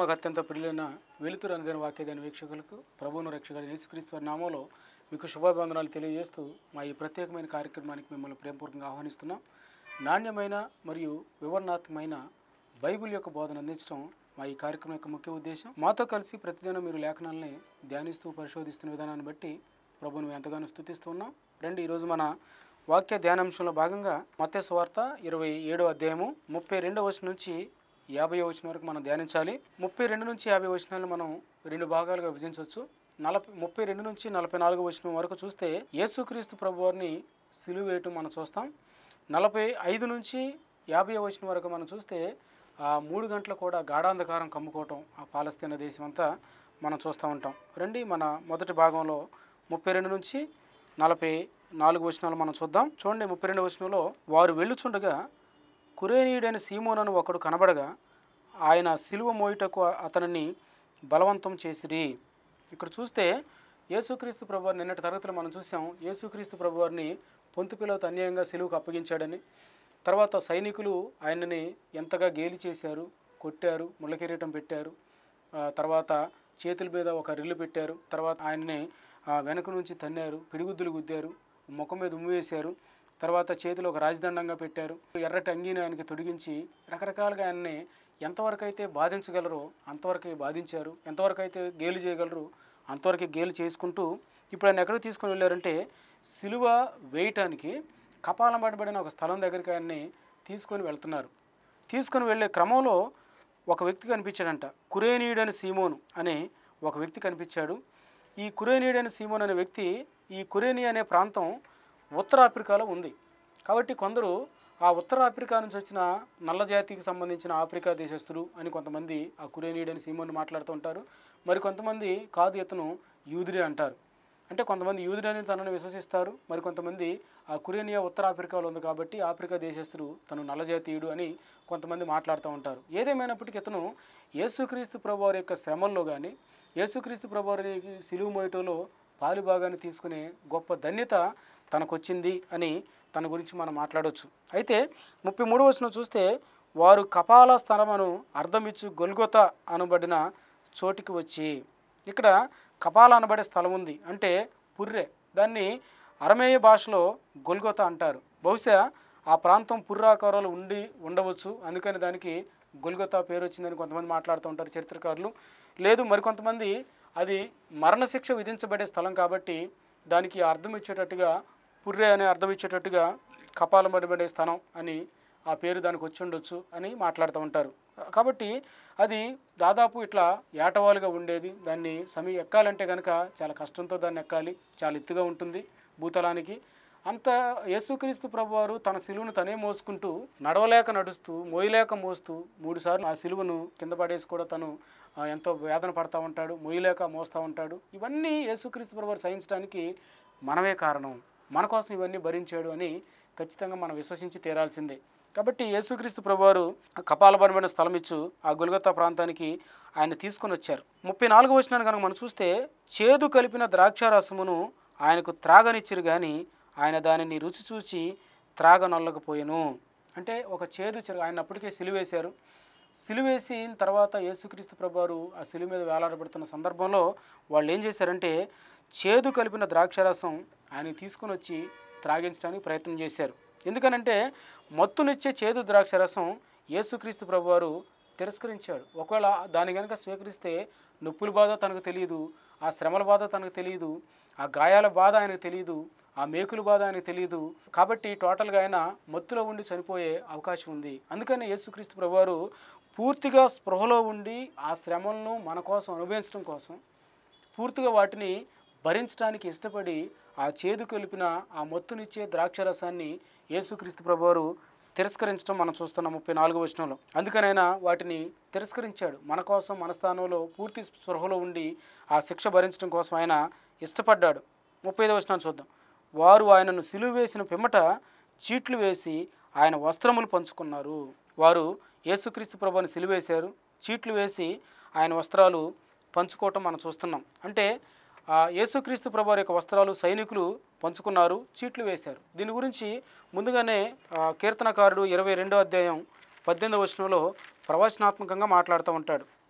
ఆత్మకు అత్యంత ప్రియులైన వెలుతురు అనేదైన వాక్యదైన వీక్షకులకు ప్రభువును రక్షకుడు యేసుక్రీస్తు వారి నామంలో మీకు శుభాభివందనాలు తెలియజేస్తూ మా ఈ ప్రత్యేకమైన కార్యక్రమానికి మిమ్మల్ని ప్రేమపూర్వకంగా ఆహ్వానిస్తున్నాం నాణ్యమైన మరియు వివరణాత్మకమైన బైబిల్ యొక్క బోధన అందించడం మా ఈ కార్యక్రమం యొక్క ముఖ్య ఉద్దేశం మాతో కలిసి ప్రతిదినం మీరు లేఖనాలని ధ్యానిస్తూ పరిశోధిస్తున్న విధానాన్ని బట్టి ప్రభువును మేము ఎంతగానో స్థుతిస్తున్నాం రండి ఈరోజు మన వాక్య ధ్యానాంశంలో భాగంగా మత్స్య స్వార్త ఇరవై ఏడో అధ్యాయము ముప్పై రెండవ వచనం నుంచి యాభై వచనం వరకు మనం ధ్యానించాలి ముప్పై రెండు నుంచి యాభై వచనాలు మనం రెండు భాగాలుగా విభజించవచ్చు నలభై ముప్పై రెండు నుంచి నలభై నాలుగు వచనం వరకు చూస్తే యేసుక్రీస్తు ప్రభు వారిని సిలువ వేయటం మనం చూస్తాం నలభై ఐదు నుంచి యాభై వచనం వరకు మనం చూస్తే ఆ మూడు గంటలు కూడా గాఢాంధకారం కమ్ముకోవటం ఆ పాలస్తీనా దేశం అంతా మనం చూస్తూ ఉంటాం రండి మన మొదటి భాగంలో ముప్పై రెండు నుంచి నలభై నాలుగు వచనాలు మనం చూద్దాం చూడండి ముప్పై రెండు వచనంలో వారు వెళ్ళుచుండగా కురేనీయుడైన సీమోనను ఒకడు కనబడగా ఆయన సిలువ మోయుటకు అతనిని బలవంతం చేసిరి ఇక్కడ చూస్తే యేసుక్రీస్తు ప్రభువారిని నిన్నటి తరగతిలో మనం చూసాం యేసుక్రీస్తు ప్రభువారిని పొంతు పిల్లతో అన్యాయంగా సిలువకు అప్పగించాడని తర్వాత సైనికులు ఆయనని ఎంతగా గేలి చేశారు కొట్టారు ముళ్ళ కిరీటం పెట్టారు ఆ తర్వాత చేతుల మీద ఒక రిల్లు పెట్టారు తర్వాత ఆయన్ని ఆ, వెనక నుంచి తన్నారు పిడిగుద్దులు గుద్దారు ముఖం మీద ఉమ్ము వేశారు తర్వాత చేతిలో ఒక రాజదండంగా పెట్టారు ఎర్రటి అంగీని ఆయనకి తొడిగించి రకరకాలుగా ఆయన్ని ఎంతవరకు అయితే బాధించగలరో అంతవరకు బాధించారు ఎంతవరకు అయితే గేలు చేయగలరు అంతవరకు గేలు చేసుకుంటూ ఇప్పుడు ఆయన ఎక్కడికి తీసుకొని వెళ్ళారంటే సిలువ వేయటానికి కపాలం పడబడిన ఒక స్థలం దగ్గరికి ఆయన్ని తీసుకొని వెళ్తున్నారు తీసుకొని వెళ్ళే క్రమంలో ఒక వ్యక్తి కనిపించాడంట కురేనీయుడని సీమోను అనే ఒక వ్యక్తి కనిపించాడు ఈ కురేనీయుడని సీమోన్ అనే వ్యక్తి ఈ కురేని అనే ప్రాంతం ఉత్తర ఆఫ్రికాలో ఉంది కాబట్టి కొందరు ఆ ఉత్తర ఆఫ్రికా నుంచి వచ్చిన నల్ల జాతికి సంబంధించిన ఆఫ్రికా దేశస్తులు అని కొంతమంది ఆ కురేనీయుడని సీమోని మాట్లాడుతూ ఉంటారు మరి కొంతమంది కాదు ఇతను యూదుడే అంటారు అంటే కొంతమంది యూదుడని తనను విశ్వసిస్తారు మరి కొంతమంది ఆ కురేనియా ఉత్తర ఆఫ్రికాలో ఉంది కాబట్టి ఆఫ్రికా దేశస్తుడు తను నల్లజాతీయుడు అని కొంతమంది మాట్లాడుతూ ఉంటారు ఏదేమైనప్పటికీ ఇతను యేసుక్రీస్తు ప్రభువారి యొక్క శ్రమల్లో కానీ యేసుక్రీస్తు ప్రభువారికి సిలువు మోయటంలో పాలు భాగాన్ని తీసుకునే గొప్ప ధన్యత తనకొచ్చింది అని తన గురించి మనం మాట్లాడవచ్చు అయితే ముప్పై మూడు వచ్చిన చూస్తే వారు కపాల స్థలమును అర్ధమిచ్చు గొల్గొత అనబడిన చోటికి వచ్చి ఇక్కడ కపాల అనబడే స్థలం ఉంది అంటే పుర్రె దాన్ని అరమేయ భాషలో గొల్గొత అంటారు బహుశా ఆ ప్రాంతం పుర్రాకారాలు ఉండి ఉండవచ్చు అందుకని దానికి గొల్గొత పేరు వచ్చిందని కొంతమంది మాట్లాడుతూ ఉంటారు చరిత్రకారులు లేదు మరికొంతమంది అది మరణశిక్ష విధించబడే స్థలం కాబట్టి దానికి అర్థం ఇచ్చేటట్టుగా పుర్రె అనే అర్థం ఇచ్చేటట్టుగా కపాలం పడబడే స్థలం అని ఆ పేరు దానికి వచ్చి ఉండొచ్చు అని మాట్లాడుతూ ఉంటారు కాబట్టి అది దాదాపు ఇట్లా ఏటవాలుగా ఉండేది దాన్ని సమీ ఎక్కాలంటే కనుక చాలా కష్టంతో దాన్ని ఎక్కాలి చాలా ఎత్తుగా ఉంటుంది భూతలానికి అంత యేసుక్రీస్తు ప్రభువారు తన సిలువను తనే మోసుకుంటూ నడవలేక నడుస్తూ మోయలేక మోస్తూ మూడుసార్లు ఆ సిలువను కింద పడేసి కూడా తను ఆ, ఎంతో వేదన పడతా ఉంటాడు మోయలేక మోస్తూ ఉంటాడు ఇవన్నీ యేసుక్రీస్తు ప్రభువారు సహించడానికి మనమే కారణం మన కోసం ఇవన్నీ భరించాడు అని ఖచ్చితంగా మనం విశ్వసించి తీరాల్సిందే కాబట్టి యేసుక్రీస్తు ప్రభువారు కపాలబడబడిన స్థలం ఇచ్చు ఆ గుల్గొత్తా ప్రాంతానికి ఆయన తీసుకొని వచ్చారు ముప్పై నాలుగు వచ్చినాను కనుక మనం చూస్తే చేదు కలిపిన ద్రాక్షారసమును ఆయనకు త్రాగనిచ్చిరు కానీ ఆయన దానిని రుచి చూచి త్రాగనొల్లకపోయాను అంటే ఒక చేదు చెరు ఆయన అప్పటికే సిలువేశారు సిలువేసిన తర్వాత యేసుక్రీస్తు ప్రభువారు ఆ సిలువ మీద వేలాడబడుతున్న సందర్భంలో వాళ్ళు ఏం చేశారంటే చేదు కలిపిన ద్రాక్షారసం ఆయన తీసుకుని వచ్చి త్రాగించడానికి ప్రయత్నం చేశారు ఎందుకనంటే మత్తునిచ్చే చేదు ద్రాక్షారసం యేసుక్రీస్తు ప్రభువారు తిరస్కరించాడు ఒకవేళ దాన్ని కనుక స్వీకరిస్తే నొప్పుల బాధ తనకు తెలియదు ఆ శ్రమల బాధ తనకు తెలియదు ఆ గాయాల బాధ ఆయనకు తెలియదు ఆ మేకుల బాధ ఆయనకు తెలియదు కాబట్టి టోటల్గా ఆయన మత్తులో ఉండి చనిపోయే అవకాశం ఉంది అందుకని యేసుక్రీస్తు ప్రభువారు పూర్తిగా స్పృహలో ఉండి ఆ శ్రమలను మన కోసం అనుభవించడం కోసం పూర్తిగా వాటిని భరించడానికి ఇష్టపడి ఆ చేదు కలిపిన ఆ మత్తునిచ్చే ద్రాక్షరసాన్ని యేసుక్రీస్తు ప్రభువారు తిరస్కరించడం మనం చూస్తున్నాం ముప్పై నాలుగు వచనంలో అందుకనైనా వాటిని తిరస్కరించాడు మన కోసం మన స్థానంలో పూర్తి స్పృహలో ఉండి ఆ శిక్ష భరించడం కోసం ఆయన ఇష్టపడ్డాడు ముప్పై ఐదు వచనాన్ని చూద్దాం వారు ఆయనను సిలువ వేసిన పిమ్మట చీట్లు వేసి ఆయన వస్త్రములు పంచుకున్నారు వారు యేసుక్రీస్తు ప్రభుని సిలువేశారు చీట్లు వేసి ఆయన వస్త్రాలు పంచుకోవటం మనం చూస్తున్నాం అంటే ఆ యేసుక్రీస్తు ప్రభు యొక్క వస్త్రాలు సైనికులు పంచుకున్నారు చీట్లు వేశారు దీని గురించి ముందుగానే ఆ, కీర్తనకారుడు ఇరవై రెండో అధ్యాయం పద్దెనిమిదవ వచనంలో ప్రవచనాత్మకంగా మాట్లాడుతూ ఉంటాడు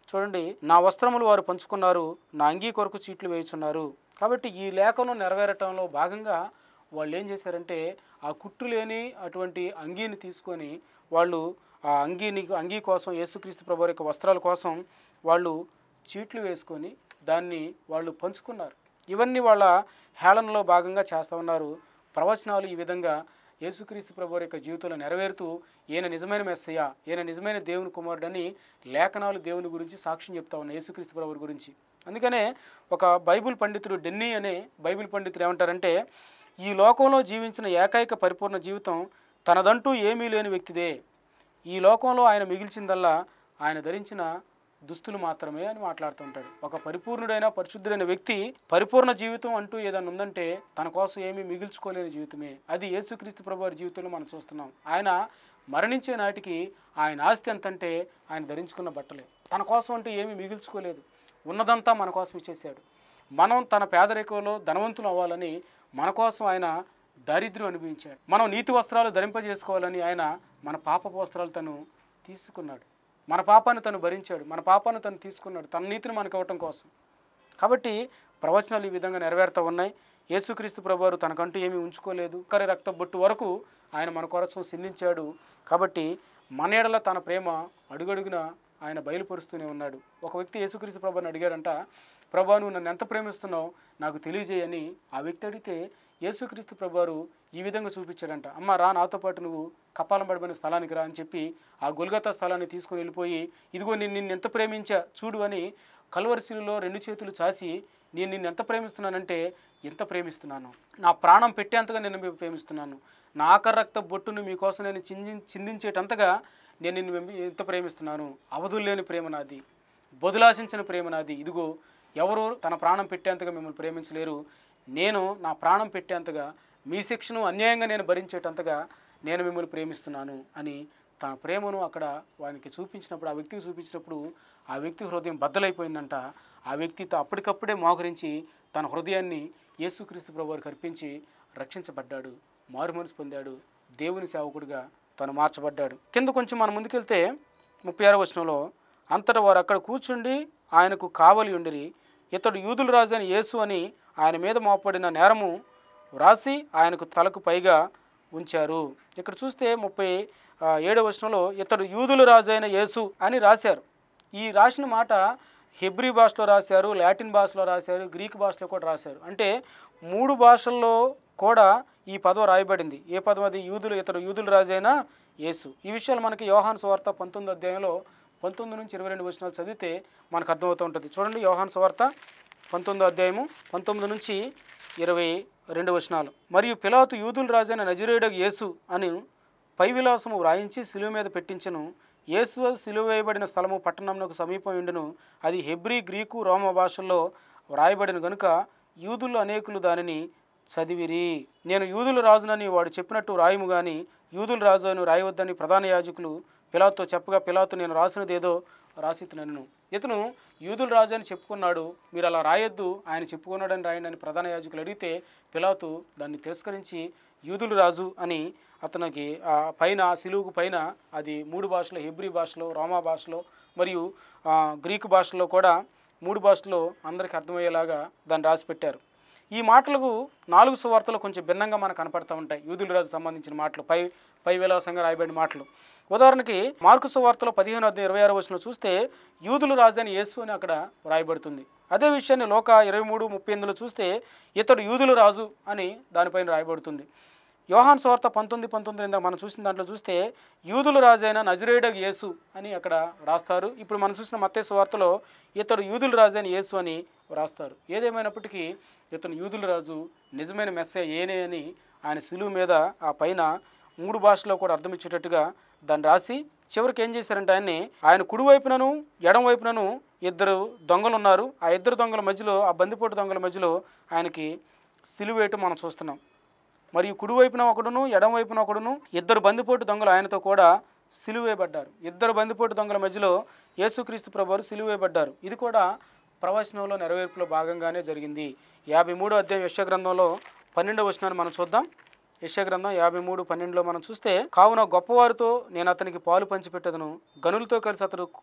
చూడండి నా వస్త్రములు వారు పంచుకున్నారు నా అంగీ కొరకు చీట్లు వేయుచున్నారు కాబట్టి ఈ లేఖను నెరవేరటంలో భాగంగా వాళ్ళు ఏం చేశారంటే ఆ కుట్టు లేని అటువంటి అంగీని తీసుకొని వాళ్ళు ఆ అంగీని అంగీ కోసం యేసుక్రీస్తు ప్రభు యొక్క వస్త్రాల కోసం వాళ్ళు చీట్లు వేసుకొని దాన్ని వాళ్ళు పంచుకున్నారు ఇవన్నీ వాళ్ళ హేళనలో భాగంగా చేస్తూ ఉన్నారు ప్రవచనాలు ఈ విధంగా యేసుక్రీస్తు ప్రభు యొక్క జీవితంలో నెరవేరుతూ ఈయన నిజమైన మెస్సయ్య ఈయన నిజమైన దేవుని కుమారుడని లేఖనాలు దేవుని గురించి సాక్ష్యం చెప్తా ఉన్నాయి యేసుక్రీస్తు ప్రభు గురించి అందుకనే ఒక బైబిల్ పండితుడు డెన్నీ అనే బైబిల్ పండితుడు ఏమంటారంటే ఈ లోకంలో జీవించిన ఏకైక పరిపూర్ణ జీవితం తనదంటూ ఏమీ లేని వ్యక్తిదే ఈ లోకంలో ఆయన మిగిల్చిందల్లా ఆయన ధరించిన దుస్తులు మాత్రమే అని మాట్లాడుతుంటాడు ఒక పరిపూర్ణుడైన పరిశుద్ధుడైన వ్యక్తి పరిపూర్ణ జీవితం అంటూ ఏదైనా ఉందంటే తన కోసం ఏమీ మిగిల్చుకోలేని జీవితమే అది యేసుక్రీస్తు ప్రభు వారి జీవితంలో మనం చూస్తున్నాం ఆయన మరణించే నాటికి ఆయన ఆస్తి ఎంతంటే ఆయన ధరించుకున్న బట్టలే తన కోసం అంటూ ఏమీ మిగిల్చుకోలేదు ఉన్నదంతా మన కోసం ఇచ్చేసాడు మనం తన పేదరికంలో ధనవంతులు అవ్వాలని మన కోసం ఆయన దారిద్ర్యం అనుభవించాడు మనం నీతి వస్త్రాలు ధరింపజేసుకోవాలని ఆయన మన పాప వస్త్రాలు తను తీసుకున్నాడు మన పాపాన్ని తను భరించాడు మన పాపాన్ని తను తీసుకున్నాడు తన నీతిని మనకు ఇవ్వటం కోసం కాబట్టి ప్రవచనాలు ఈ విధంగా నెరవేరుతూ ఉన్నాయి యేసుక్రీస్తు ప్రభువారు తనకంటూ ఏమీ ఉంచుకోలేదు కరి రక్త బొట్టు వరకు ఆయన మన కొరచం సిందించాడు కాబట్టి మన ఎడల తన ప్రేమ అడుగడుగున ఆయన బయలుపరుస్తూనే ఉన్నాడు ఒక వ్యక్తి యేసుక్రీస్తు ప్రభుని అడిగాడంట ప్రభా నువ్వు నన్ను ఎంత ప్రేమిస్తున్నావు నాకు తెలియజేయని ఆ వ్యక్తి అడిగితే యేసుక్రీస్తు ప్రభువారు ఈ విధంగా చూపించాడంట అమ్మ రా నాతో పాటు నువ్వు కపాలం పడిపోయిన స్థలానికి రా అని చెప్పి ఆ గొల్గతా స్థలాన్ని తీసుకొని వెళ్ళిపోయి ఇదిగో నేను నిన్ను ఎంత ప్రేమించా చూడు అని కల్వరిశిలో రెండు చేతులు చాచి నేను నిన్ను ఎంత ప్రేమిస్తున్నానంటే ఎంత ప్రేమిస్తున్నాను నా ప్రాణం పెట్టేంతగా నేను మీకు ప్రేమిస్తున్నాను నా ఆఖరి రక్త బొట్టును మీకోసం నేను చింది చిందించేటంతగా నేను నిన్ను వెంబి- ఎంత ప్రేమిస్తున్నాను అవధులు లేని ప్రేమ నాది బదులాశించిన ప్రేమ నాది ఇదిగో ఎవరు తన ప్రాణం పెట్టేంతగా మిమ్మల్ని ప్రేమించలేరు నేను నా ప్రాణం పెట్టేంతగా మీ శిక్షను అన్యాయంగా నేను భరించేటంతగా నేను మిమ్మల్ని ప్రేమిస్తున్నాను అని తన ప్రేమను అక్కడ వానికి చూపించినప్పుడు ఆ వ్యక్తికి చూపించినప్పుడు ఆ వ్యక్తి హృదయం బద్దలైపోయిందంట ఆ వ్యక్తి త- అప్పటికప్పుడే మోకరించి తన హృదయాన్ని యేసుక్రీస్తు ప్రభు వారికి అర్పించి రక్షించబడ్డాడు మారు మనసు పొందాడు దేవుని సేవకుడిగా తను మార్చబడ్డాడు కింద కొంచెం మనం ముందుకెళ్తే ముప్పై ఆరో వచనంలో అంతటా వారు అక్కడ కూర్చుండి ఆయనకు కావలి ఉండిరి ఇతడు యూదుల రాజు అని యేసు అని ఆయన మీద మోపడిన నేరము వ్రాసి ఆయనకు తలకు పైగా ఉంచారు ఇక్కడ చూస్తే ముప్పై ఆ, ఏడవ వచనంలో ఇతడు యూదుల రాజు అయిన యేసు అని రాశారు ఈ రాసిన మాట హెబ్రీ భాషలో రాశారు లాటిన్ భాషలో రాశారు గ్రీక్ భాషలో కూడా రాశారు అంటే మూడు భాషల్లో కూడా ఈ పదం రాయబడింది ఏ పదం అది యూదులు ఇతడు యూదుల రాజు అయిన యేసు ఈ విషయాలు మనకి యోహాన్ సువార్త పంతొమ్మిది అధ్యాయంలో పంతొమ్మిది నుంచి ఇరవై రెండు వచనాలు చదివితే మనకు అర్థమవుతూ ఉంటుంది చూడండి యోహాన్ సువార్త పంతొమ్మిదో అధ్యాయము పంతొమ్మిది నుంచి ఇరవై రెండు వచనాలు మరియు పిలాతు యూదుల రాజైన నజరేయుడకు యేసు అని పై విలాసము వ్రాయించి శిలువ మీద పెట్టించను యేసు సిలువ వేయబడిన స్థలము పట్టణంకు సమీపం ఉండును అది హెబ్రీ గ్రీకు రోమ భాషల్లో వ్రాయబడిన గనుక యూదులు అనేకులు దానిని చదివిరి నేను యూదుల రాజునని వాడు చెప్పినట్టు రాయము గాని యూదుల రాజు అని రాయవద్దని ప్రధాన యాజకులు పిలాతుతో చెప్పగా పిలాతు నేను రాసినదేదో రాసితునను ఇతను యూదుల రాజు అని చెప్పుకున్నాడు మీరు అలా రాయొద్దు ఆయన చెప్పుకున్నాడని రాయండి అని ప్రధాన యాజకులు అడిగితే పిలాతు దాన్ని తిరస్కరించి యూదుల రాజు అని అతనికి ఆ పైన ఆ సిలువుకు పైన అది మూడు భాషలో హెబ్రీ భాషలో రోమా భాషలో మరియు ఆ, గ్రీకు భాషలో కూడా మూడు భాషలో అందరికీ అర్థమయ్యేలాగా దాన్ని రాసి పెట్టారు ఈ మాటలకు నాలుగు సువార్తలు కొంచెం భిన్నంగా మనకు కనపడతా ఉంటాయి యూదుల రాజు సంబంధించిన మాటలు పై పై విలాసంగా రాయబడిన మాటలు ఉదాహరణకి మార్కు సువార్తలో పదిహేను అధ్యాయం ఇరవై ఆరు వచ్చిన చూస్తే యూదుల రాజు అని యేసు అని అక్కడ రాయబడుతుంది అదే విషయాన్ని లోక ఇరవై మూడు ముప్పై ఎనిమిదిలో చూస్తే ఇతడు యూదుల రాజు అని దానిపైన రాయబడుతుంది యోహాన్ సువార్త పంతొమ్మిది పంతొమ్మిది ఇందాక మనం చూసిన దాంట్లో చూస్తే యూదుల రాజైన నజరేడగ్ యేసు అని అక్కడ రాస్తారు ఇప్పుడు మనం చూసిన మత్తే సువార్తలో ఇతడు యూదుల రాజు అని యేసు అని రాస్తారు ఏదేమైనప్పటికీ ఇతను యూదుల రాజు నిజమైన మెస్సే ఏనే అని ఆయన సిలువు మీద ఆ పైన మూడు భాషలో కూడా అర్థం ఇచ్చేటట్టుగా దాన్ని రాసి చివరికి ఏం చేశారంటే ఆయన్ని ఆయన కుడి వైపునను ఎడం వైపునను ఇద్దరు దొంగలు ఉన్నారు ఆ ఇద్దరు దొంగల మధ్యలో ఆ బందిపోటు దొంగల మధ్యలో ఆయనకి సిలువేయటం మనం చూస్తున్నాం మరియు కుడివైపున ఒకడును ఎడమవైపున ఒకడును ఇద్దరు బందిపోటు దొంగలు ఆయనతో కూడా సిలువేయబడ్డారు ఇద్దరు బందిపోటు దొంగల మధ్యలో యేసుక్రీస్తు ప్రభువారు సిలువేయబడ్డారు ఇది కూడా ప్రవచనంలో నెరవేర్పులో భాగంగానే జరిగింది యాభై మూడో అధ్యాయం యశ గ్రంథంలో పన్నెండవ వచనాన్ని మనం చూద్దాం యశ గ్రంథం యాభై మూడు పన్నెండులో మనం చూస్తే కావున గొప్పవారితో నేను అతనికి పాలు పంచిపెట్టదను గనులతో కలిసి అతడు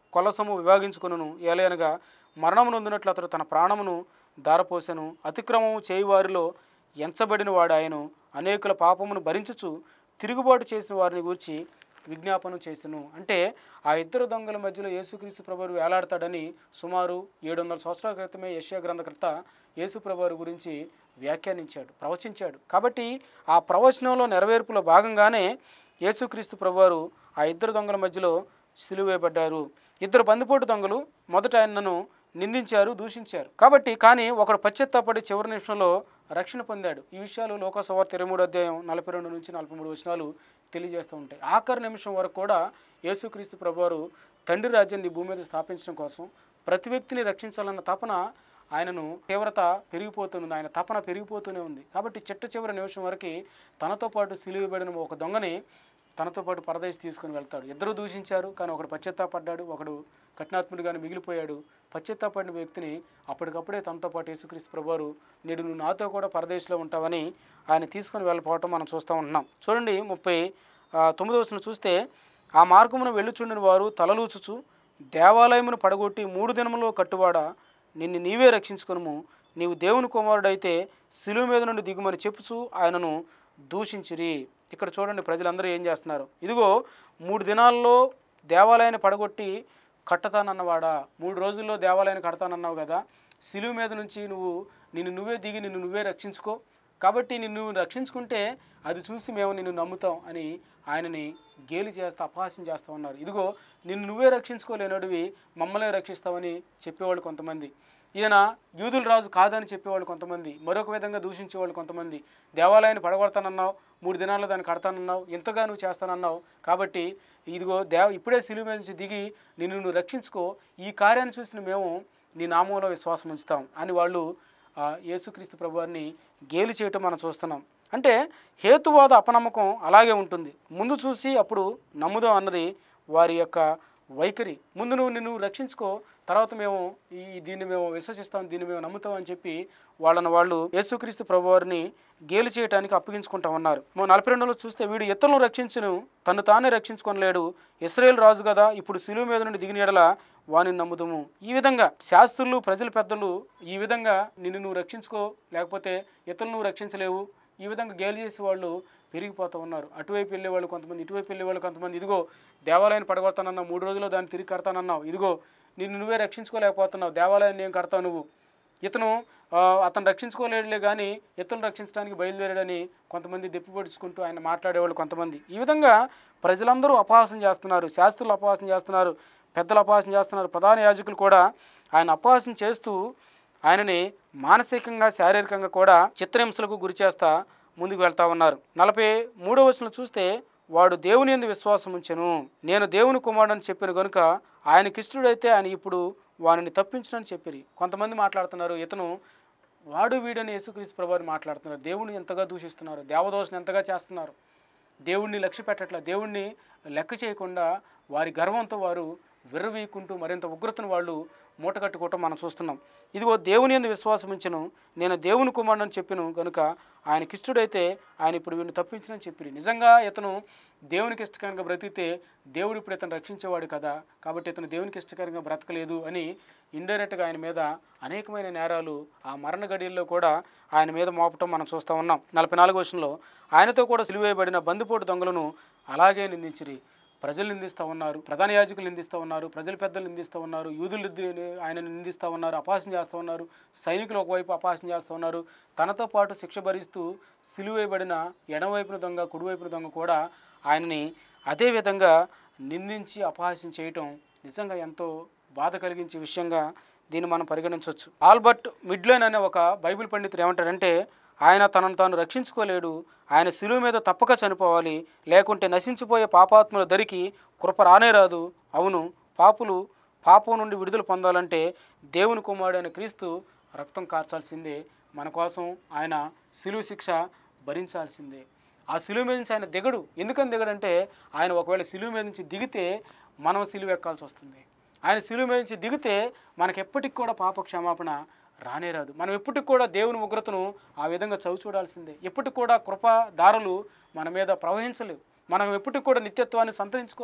కొలసము విభాగించుకొనును ఏలయనగా మరణము నొందినట్లు అతడు తన ప్రాణమును దారపోసెను అతిక్రమము చేయువారిలో ఎంచబడిన వాడు ఆయను అనేకుల పాపమును భరించుచు తిరుగుబాటు చేసిన వారిని గూర్చి విజ్ఞాపనం చేసెను అంటే ఆ ఇద్దరు దొంగల మధ్యలో యేసుక్రీస్తు ప్రభువు వేలాడతాడని సుమారు ఏడు వందల సంవత్సరాల క్రితమే యశ్యా గ్రంథకర్త యేసు ప్రభువారి గురించి వ్యాఖ్యానించాడు ప్రవచించాడు కాబట్టి ఆ ప్రవచనంలో నెరవేర్పులో భాగంగానే యేసుక్రీస్తు ప్రభువారు ఆ ఇద్దరు దొంగల మధ్యలో సిలువేయబడ్డారు ఇద్దరు బందిపోటు దొంగలు మొదట ఆయనను నిందించారు దూషించారు కాబట్టి కానీ ఒకడు పశ్చాత్తాపడి చివరి నిమిషంలో రక్షణ పొందాడు ఈ విషయాలు లోకసవార్త ఇరవై మూడు అధ్యాయం నలభై రెండు నుంచి నలభై మూడు వచనాలు తెలియజేస్తూ ఉంటాయి ఆఖరి నిమిషం వరకు కూడా యేసుక్రీస్తు ప్రభువారు తండ్రి రాజ్యాన్ని ఈ భూమి మీద స్థాపించడం కోసం ప్రతి వ్యక్తిని రక్షించాలన్న తపన ఆయనను తీవ్రత పెరిగిపోతుంది ఆయన తపన పెరిగిపోతూనే ఉంది కాబట్టి చిట్ట చివరి నిమిషం వరకు తనతో పాటు సిలువబడిన ఒక దొంగని తనతో పాటు పరదేశ్ తీసుకుని వెళ్తాడు ఇద్దరు దూషించారు కానీ ఒకడు పశ్చాత్తాపడ్డాడు ఒకడు కఠినాత్ముడిగానే మిగిలిపోయాడు పశ్చాత్తాపడిన వ్యక్తిని అప్పటికప్పుడే తనతో పాటు యేసుక్రీస్తు ప్రభువారు నేడు నువ్వు నాతో కూడా పరదేశంలో ఉంటావని ఆయన తీసుకొని వెళ్ళిపోవటం మనం చూస్తూ ఉంటున్నాం చూడండి ముప్పై ఆ, తొమ్మిదో వచనం చూస్తే ఆ మార్గమును వెళ్ళుచుండిన వారు తలలూచుచు దేవాలయమును పడగొట్టి మూడు దినములో కట్టువాడ నిన్ను నీవే రక్షించుకొనుము నీవు దేవుని కుమారుడైతే శిలువ మీద నుండి దిగుమని చెప్పుచు ఆయనను దూషించిరి ఇక్కడ చూడండి ప్రజలందరూ ఏం చేస్తున్నారు ఇదిగో మూడు దినాల్లో దేవాలయాన్ని పడగొట్టి కట్టతానన్నవాడా మూడు రోజుల్లో దేవాలయాన్ని కడతానన్నావు కదా శిలువ మీద నుంచి నువ్వు నిన్ను నువ్వే దిగి నిన్ను నువ్వే రక్షించుకో కాబట్టి నిన్ను రక్షించుకుంటే అది చూసి మేము నిన్ను నమ్ముతాం అని ఆయనని గేలి చేస్తా అపహాస్యం చేస్తా ఉన్నారు ఇదిగో నిన్ను నువ్వే రక్షించుకోలేనడివి మమ్మల్ని రక్షిస్తావని చెప్పేవాళ్ళు కొంతమంది ఈయన యూదుల రాజు కాదని చెప్పేవాళ్ళు కొంతమంది మరొక విధంగా దూషించేవాళ్ళు కొంతమంది దేవాలయాన్ని పడగొడతానన్నావు మూడు దినాల్లో దాన్ని కడతానన్నావు ఇంతగా నువ్వు చేస్తానన్నావు కాబట్టి ఇదిగో దేవ ఇప్పుడే సిలువ మీద నుంచి దిగి నిన్ను నువ్వు రక్షించుకో ఈ కార్యాన్ని చూసిన మేము నీ నామంలో విశ్వాసం ఉంచుతాం అని వాళ్ళు ఆ, యేసుక్రీస్తు ప్రభువారిని గేలి చేయటం మనం చూస్తున్నాం అంటే హేతువాద అపనమ్మకం అలాగే ఉంటుంది ముందు చూసి అప్పుడు నమ్ముదాం అన్నది వారి యొక్క వైఖరి ముందు నువ్వు నిన్ను రక్షించుకో తర్వాత మేము ఈ దీన్ని మేము విశ్వసిస్తాం దీన్ని మేము నమ్ముతాం అని చెప్పి వాళ్ళని వాళ్ళు యేసుక్రీస్తు ప్రభువారిని గేలి చేయడానికి అప్పగించుకుంటా ఉన్నారు మన నలభై రెండులో చూస్తే వీడు ఇతరులను రక్షించును తను తానే రక్షించుకొనలేడు ఇస్రాయేల్ రాజు కదా ఇప్పుడు సిలువ మీద నుండి దిగిన ఎడల వాని నమ్ముదుము ఈ విధంగా శాస్త్రులు ప్రజల పెద్దలు ఈ విధంగా నిన్ను నువ్వు రక్షించుకో లేకపోతే ఇతరులు నువ్వు రక్షించలేవు ఈ విధంగా గేలి చేసే వాళ్ళు పెరిగిపోతూ ఉన్నారు అటువైపు వెళ్ళే వాళ్ళు కొంతమంది ఇటువైపు వెళ్ళే వాళ్ళు కొంతమంది ఇదిగో దేవాలయాన్ని పడగొడతానన్నావు మూడు రోజుల్లో దాన్ని తిరిగి కడతానన్నావు ఇదిగో నిన్ను నువ్వే రక్షించుకోలేకపోతున్నావు దేవాలయాన్ని ఏం కడతావు నువ్వు ఇతను ఆ, అతను రక్షించుకోలేడులే కానీ ఇతను రక్షించడానికి బయలుదేరాడని కొంతమంది దెప్పిపడుచుకుంటూ ఆయన మాట్లాడేవాళ్ళు కొంతమంది ఈ విధంగా ప్రజలందరూ అపహాసం చేస్తున్నారు శాస్త్రులు అపహాసం చేస్తున్నారు పెద్దలు అపహాసం చేస్తున్నారు ప్రధాన యాజకులు కూడా ఆయన అపహాసం చేస్తూ ఆయనని మానసికంగా శారీరకంగా కూడా చిత్రహింసలకు గురి చేస్తా ముందుకు వెళ్తా ఉన్నారు నలభై మూడో వచనం చూస్తే వాడు దేవుని ఎందు విశ్వాసం ఉంచెను నేను దేవుని కుమారుడని చెప్పిన కనుక ఆయనకిష్టుడైతే ఆయన ఇప్పుడు వానిని తప్పించునని చెప్పిరి కొంతమంది మాట్లాడుతున్నారు ఇతను వాడు వీడని యేసుక్రీస్తు ప్రభువారు మాట్లాడుతున్నారు దేవుని ఎంతగా దూషిస్తున్నారు దేవదోషణ ఎంతగా చేస్తున్నారు దేవుణ్ణి లక్ష్య పెట్టట్ల దేవుణ్ణి లెక్క చేయకుండా వారి గర్వంతో వారు విర్రవీకుంటూ మరింత ఉగ్రతను వాళ్ళు మూటగట్టుకోవటం మనం చూస్తున్నాం ఇదిగో దేవుని ఎందు విశ్వాసం ఉంచను నేను దేవుని కుమారుడని చెప్పిను కనుక ఆయనకి ఇష్టడైతే ఆయన ఇప్పుడు వీడిని తప్పించనని చెప్పి నిజంగా ఇతను దేవునికి ఇష్టకరంగా బ్రతికితే దేవుడు ఇప్పుడు ఇతను రక్షించేవాడు కదా కాబట్టి ఇతను దేవునికి ఇష్టకరంగా బ్రతకలేదు అని ఇండైరెక్ట్గా ఆయన మీద అనేకమైన నేరాలు ఆ మరణ గడియల్లో కూడా ఆయన మీద మోపటం మనం చూస్తూ ఉన్నాం నలభై నాలుగు వర్షంలో ఆయనతో కూడా సిలువేయబడిన బందిపోటు దొంగలను అలాగే నిందించిరి ప్రజలు నిందిస్తూ ఉన్నారు ప్రధాన యాజకులు నిందిస్తూ ఉన్నారు ప్రజల పెద్దలు నిందిస్తూ ఉన్నారు యూదులు ఆయన నిందిస్తూ ఉన్నారు అపహాసం చేస్తూ ఉన్నారు సైనికులు ఒకవైపు అపహాసం చేస్తూ ఉన్నారు తనతో పాటు శిక్ష భరిస్తూ సిలువేయబడిన ఎడమవైపున దొంగ కుడివైపున దొంగ కూడా ఆయనని అదే విధంగా నిందించి అపహాస్యం చేయటం నిజంగా ఎంతో బాధ కలిగించే విషయంగా దీన్ని మనం పరిగణించవచ్చు ఆల్బర్ట్ మిడ్లోన్ అనే ఒక బైబిల్ పండితుడు ఏమంటాడంటే ఆయన తనను తాను రక్షించుకోలేడు ఆయన శిలువ మీద తప్పక చనిపోవాలి లేకుంటే నశించిపోయే పాపాత్ముల దరికి కృప రానే రాదు అవును పాపులు పాపం నుండి విడుదల పొందాలంటే దేవుని కుమారుడైన క్రీస్తు రక్తం కార్చాల్సిందే మన కోసం ఆయన శిలువ శిక్ష భరించాల్సిందే ఆ శిలువ మీద నుంచి ఆయన దిగడు ఎందుకని దిగడంటే ఆయన ఒకవేళ శిలువ మీద నుంచి దిగితే మనం శిలువ ఎక్కాల్సి వస్తుంది ఆయన శిలువ మీద నుంచి దిగితే మనకి ఎప్పటికి కూడా పాప క్షమాపణ రానే రాదు మనం ఎప్పటికి కూడా దేవుని ఉగ్రతను ఆ విధంగా చవి చూడాల్సిందే ఎప్పటికి కూడా కృపా దారులు మన మీద ప్రవహించలేవు మనం ఎప్పటికి కూడా నిత్యత్వాన్ని సంతరించుకోలేం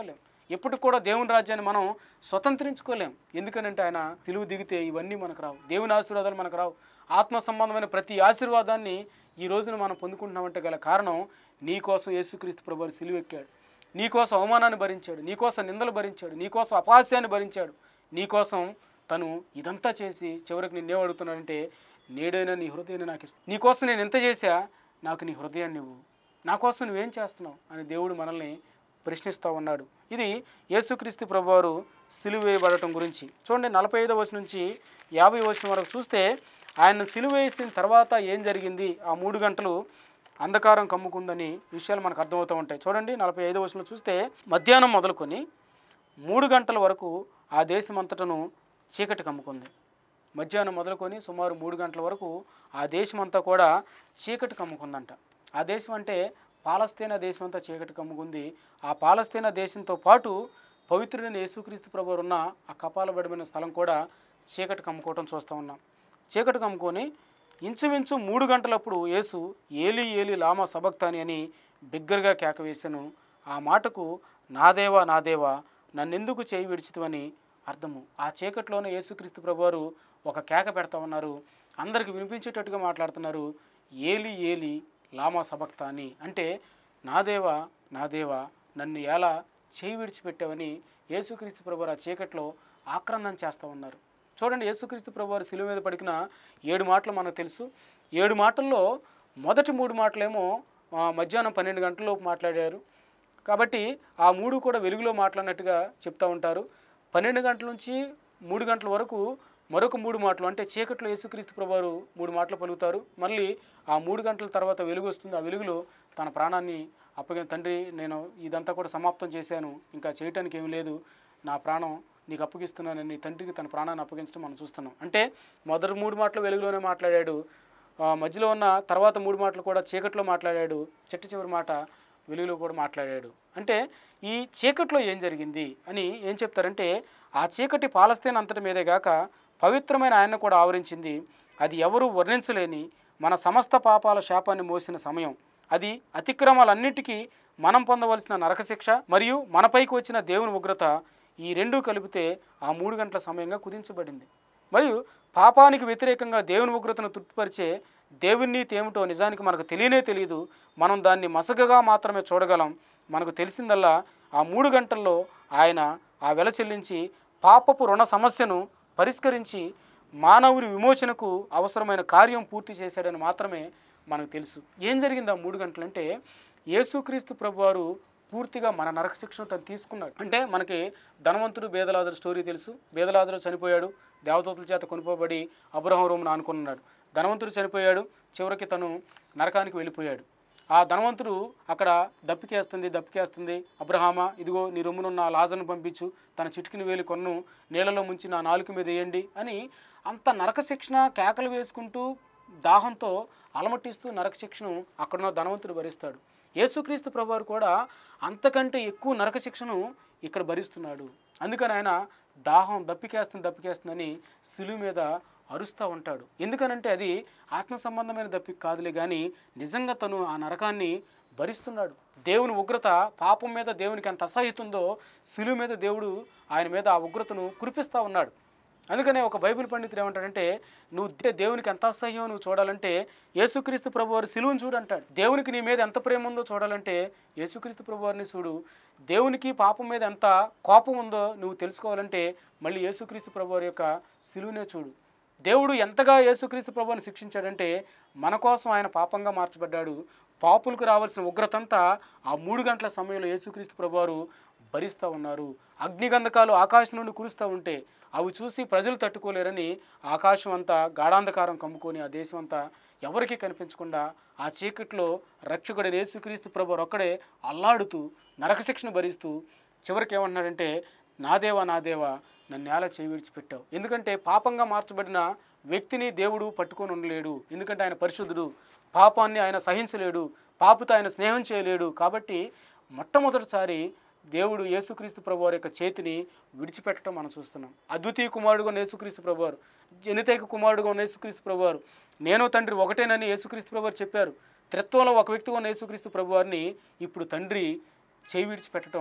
ఎప్పటికి కూడా దేవుని రాజ్యాన్ని మనం స్వతంత్రించుకోలేం ఎందుకనంటే ఆయన తెలుగు దిగితే ఇవన్నీ మనకు రావు దేవుని ఆశీర్వాదాలు మనకు రావు ఆత్మ సంబంధమైన ప్రతి ఆశీర్వాదాన్ని ఈ రోజున మనం పొందుకుంటున్నామంటే గల కారణం నీ కోసం యేసుక్రీస్తు ప్రభు సిలువెక్కాడు నీకోసం అవమానాన్ని భరించాడు నీకోసం నిందలు భరించాడు నీకోసం అపహాస్యాన్ని భరించాడు నీకోసం తను ఇదంతా చేసి చివరికి నిన్నే అడుగుతున్నాడంటే నేడైనా నీ హృదయాన్ని నాకు ఇస్తా నీకోసం నేను ఎంత చేశా నాకు నీ హృదయాన్ని ఇవ్వు నా కోసం నువ్వేం చేస్తున్నావు అని దేవుడు మనల్ని ప్రశ్నిస్తూ ఉన్నాడు ఇది యేసుక్రీస్తు ప్రభువారు సిలువ వేయబడటం గురించి చూడండి నలభై ఐదో వచనం నుంచి యాభై వచనం వరకు చూస్తే ఆయన సిలువ వేసిన తర్వాత ఏం జరిగింది ఆ మూడు గంటలు అంధకారం కమ్ముకుందని విషయాలు మనకు అర్థమవుతూ ఉంటాయి చూడండి నలభై ఐదో వచనంలో చూస్తే మధ్యాహ్నం మొదలుకొని మూడు గంటల వరకు ఆ దేశమంతటను చీకటి కమ్ముకుంది మధ్యాహ్నం మొదలుకొని సుమారు మూడు గంటల వరకు ఆ దేశమంతా కూడా చీకటి కమ్ముకుందంట ఆ దేశం అంటే పాలస్తీనా దేశం అంతా చీకటి కమ్ముకుంది ఆ పాలస్తీనా దేశంతో పాటు పవిత్రుడైన యేసుక్రీస్తు ప్రభు ఉన్న ఆ కపాలబడమైన స్థలం కూడా చీకటి కమ్ముకోవటం చూస్తూ ఉన్నాం చీకటి కమ్ముకొని ఇంచుమించు మూడు గంటలప్పుడు యేసు ఏలి ఏలి లామా సబక్తాని అని బిగ్గరగా కేక వేశాను ఆ మాటకు నాదేవా నాదేవా నన్నెందుకు చేయి విడిచితివని అర్థము ఆ చీకట్లోనే యేసుక్రీస్తు ప్రభువారు ఒక కేక పెడతా ఉన్నారు అందరికి వినిపించేటట్టుగా మాట్లాడుతున్నారు ఏలి ఏలి లామా సబక్తాని అంటే నాదేవా నాదేవా నన్ను ఎలా చేయి విడిచిపెట్టావని యేసుక్రీస్తు ప్రభువారు ఆ చీకట్లో ఆక్రందన చేస్తూ ఉన్నారు చూడండి యేసుక్రీస్తు ప్రభువారు శిలువ మీద పడికిన ఏడు మాటలు మనకు తెలుసు ఏడు మాటల్లో మొదటి మూడు మాటలేమో ఆ, మధ్యాహ్నం పన్నెండు గంటలలోపు మాట్లాడారు కాబట్టి ఆ మూడు కూడా వెలుగులో మాట్లాడినట్టుగా చెప్తా ఉంటారు పన్నెండు గంటల నుంచి మూడు గంటల వరకు మరొక మూడు మాటలు అంటే చీకట్లో యేసుక్రీస్తు ప్రభువారు మూడు మాటలు పలుకుతారు మళ్ళీ ఆ మూడు గంటల తర్వాత వెలుగు వస్తుంది ఆ వెలుగులో తన ప్రాణాన్ని అప్పగిన తండ్రి నేను ఇదంతా కూడా సమాప్తం చేశాను ఇంకా చేయటానికి ఏమీ లేదు నా ప్రాణం నీకు అప్పగిస్తున్నానని తండ్రికి తన ప్రాణాన్ని అప్పగించడం మనం చూస్తున్నాం అంటే మొదటి మూడు మాటలు వెలుగులోనే మాట్లాడాడు ఆ, మధ్యలో ఉన్న తర్వాత మూడు మాటలు కూడా చీకట్లో మాట్లాడాడు చిట్ట చివరి మాట వెలుగులో కూడా మాట్లాడాడు అంటే ఈ చీకట్లో ఏం జరిగింది అని ఏం చెప్తారంటే ఆ చీకటి పాలస్తీన్ అంతటి మీదే గాక పవిత్రమైన ఆయన కూడా ఆవరించింది అది ఎవరు వర్ణించలేని మన సమస్త పాపాల శాపాన్ని మోసిన సమయం అది అతిక్రమాలన్నిటికీ మనం పొందవలసిన నరకశిక్ష మరియు మనపైకి వచ్చిన దేవుని ఉగ్రత ఈ రెండూ కలిపితే ఆ మూడు గంటల సమయంగా కుదించబడింది మరియు పాపానికి వ్యతిరేకంగా దేవుని ఉగ్రతను తృప్తిపరిచే దేవుని నీతి ఏమిటో నిజానికి మనకు తెలియనే తెలియదు మనం దాన్ని మసకగా మాత్రమే చూడగలం మనకు తెలిసిందల్లా ఆ మూడు గంటల్లో ఆయన ఆ వెల చెల్లించి పాపపు రుణ సమస్యను పరిష్కరించి మానవుని విమోచనకు అవసరమైన కార్యం పూర్తి చేశాడని మాత్రమే మనకు తెలుసు ఏం జరిగింది ఆ మూడు గంటలంటే యేసుక్రీస్తు ప్రభువారు పూర్తిగా మన నరక శిక్షను తను తీసుకున్నాడు అంటే మనకి ధనవంతుడు బేదలాదరు స్టోరీ తెలుసు బేదలాదరు చనిపోయాడు దేవదూతల చేత కొనుకోబడి అబ్రహం రోమును ఆనుకున్నాడు ధనవంతుడు చనిపోయాడు చివరికి తను నరకానికి వెళ్ళిపోయాడు ఆ ధనవంతుడు అక్కడ దప్పికేస్తుంది దప్పికేస్తుంది అబ్రహామా ఇదిగో నీ రొమ్మునున్న లాజను పంపించు తన చిటికిని వేలి కొన్ను నీళ్ళలో ముంచి నా నాలుక మీద వేయండి అని అంత నరక శిక్షణ కేకలు వేసుకుంటూ దాహంతో అలమటిస్తూ నరక శిక్షను అక్కడున్న ధనవంతుడు భరిస్తాడు యేసుక్రీస్తు ప్రభువారు కూడా అంతకంటే ఎక్కువ నరక శిక్షను ఇక్కడ భరిస్తున్నాడు అందుకని ఆయన దాహం దప్పికేస్తుంది దప్పికేస్తుందని సిలువు మీద అరుస్తూ ఉంటాడు ఎందుకనంటే అది ఆత్మ సంబంధమైన దప్పిక కాదులే కానీ నిజంగా తను ఆ నరకాన్ని భరిస్తున్నాడు దేవుని ఉగ్రత పాపం మీద దేవునికి ఎంత అసహ్యత ఉందో సిలువు మీద దేవుడు ఆయన మీద ఆ ఉగ్రతను కురిపిస్తూ ఉన్నాడు అందుకనే ఒక బైబిల్ పండితుడు ఏమంటాడంటే నువ్వు దే- దేవునికి ఎంత అసహ్యం నువ్వు చూడాలంటే యేసుక్రీస్తు ప్రభు వారి సిలువను చూడంటాడు దేవునికి నీ మీద ఎంత ప్రేమ ఉందో చూడాలంటే యేసుక్రీస్తు ప్రభు వారిని చూడు దేవునికి పాపం మీద ఎంత కోపం ఉందో నువ్వు తెలుసుకోవాలంటే మళ్ళీ యేసుక్రీస్తు ప్రభు వారి యొక్క సిలువనే చూడు దేవుడు ఎంతగా యేసుక్రీస్తు ప్రభువుని శిక్షించాడంటే మన కోసం ఆయన పాపంగా మార్చబడ్డాడు పాపులకు రావాల్సిన ఉగ్రతంతా ఆ మూడు గంటల సమయంలో యేసుక్రీస్తు ప్రభువారు భరిస్తూ ఉన్నారు అగ్నిగంధకాలు ఆకాశం నుండి కురుస్తూ ఉంటే అవి చూసి ప్రజలు తట్టుకోలేరని ఆకాశం అంతా గాఢాంధకారం కమ్ముకొని ఆ దేశం అంతా ఎవరికీ కనిపించకుండా ఆ చీకట్లో రక్షకుడైన యేసుక్రీస్తు ప్రభు ఒక్కడే అల్లాడుతూ నరకశిక్షను భరిస్తూ చివరికి ఏమంటున్నాడంటే నాదేవా నాదేవా నన్ను నేల చేయి విడిచిపెట్టావు ఎందుకంటే పాపంగా మార్చబడిన వ్యక్తిని దేవుడు పట్టుకొని ఉండలేడు ఎందుకంటే ఆయన పరిశుద్ధుడు పాపాన్ని ఆయన సహించలేడు పాపుతో ఆయన స్నేహం చేయలేడు కాబట్టి మొట్టమొదటిసారి దేవుడు యేసుక్రీస్తు ప్రభు వారి యొక్క చేతిని విడిచిపెట్టడం మనం చూస్తున్నాం అద్వితీయ కుమారుడుగా ఉన్న యేసుక్రీస్తు ప్రభువారు జనితైక కుమారుడుగా ఉన్న యేసుక్రీస్తు ప్రభువారు నేను తండ్రి ఒకటేనని యేసుక్రీస్తు ప్రభువారు చెప్పారు త్రిత్వంలో ఒక వ్యక్తిగా ఉన్న యేసుక్రీస్తు ప్రభువారిని ఇప్పుడు తండ్రి చేయి విడిచిపెట్టడం